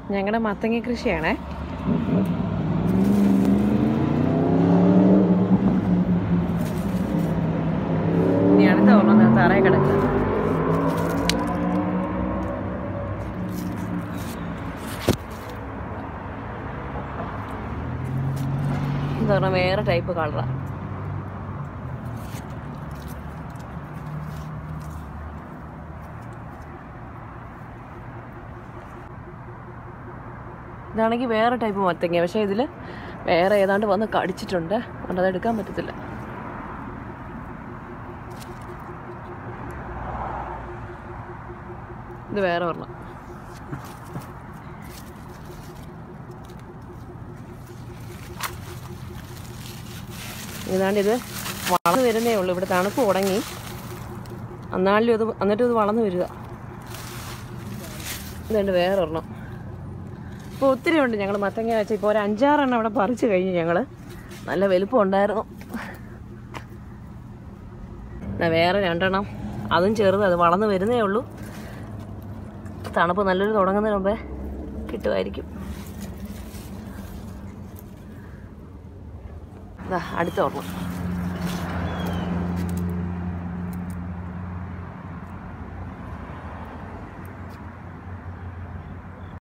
ഞങ്ങളുടെ മത്തങ്ങ കൃഷിയാണേ ഇനി അടുത്ത ഒരെണ്ണം തറയെ കിടക്കുക ഇതൊരെണ്ണം വേറെ ടൈപ്പ് കളറാ ഇതാണെങ്കിൽ വേറെ ടൈപ്പ് മത്തങ്ങ പക്ഷേ ഇതിൽ വേറെ ഏതാണ്ട് വന്ന് കടിച്ചിട്ടുണ്ട് അതുകൊണ്ട് അത് എടുക്കാൻ പറ്റത്തില്ല ഇത് വേറെ ഒരെണ്ണം ഏതാണ്ട് ഇത് വളർന്നു വരുന്നേ ഉള്ളൂ ഇവിടെ തണുപ്പ് തുടങ്ങി എന്നാലും ഇത് എന്നിട്ടും ഇത് വളർന്നു വരിക ഇതുണ്ട് വേറെ ഒരെണ്ണം ഇപ്പോൾ ഒത്തിരി ഉണ്ട് ഞങ്ങൾ മത്തങ്ങ വെച്ച ഇപ്പോൾ ഒരു അഞ്ചാറെണ്ണം അവിടെ പറിച്ചു കഴിഞ്ഞു ഞങ്ങൾ നല്ല വലുപ്പം ഉണ്ടായിരുന്നു ദാ വേറെ രണ്ടെണ്ണം അതും ചെറുത് അത് വളർന്നു വരുന്നേ ഉള്ളൂ തണുപ്പ് നല്ലൊരു തുടങ്ങുന്നതിന് മുമ്പേ കിട്ടുമായിരിക്കും ദാ അടുത്ത ഒരെണ്ണം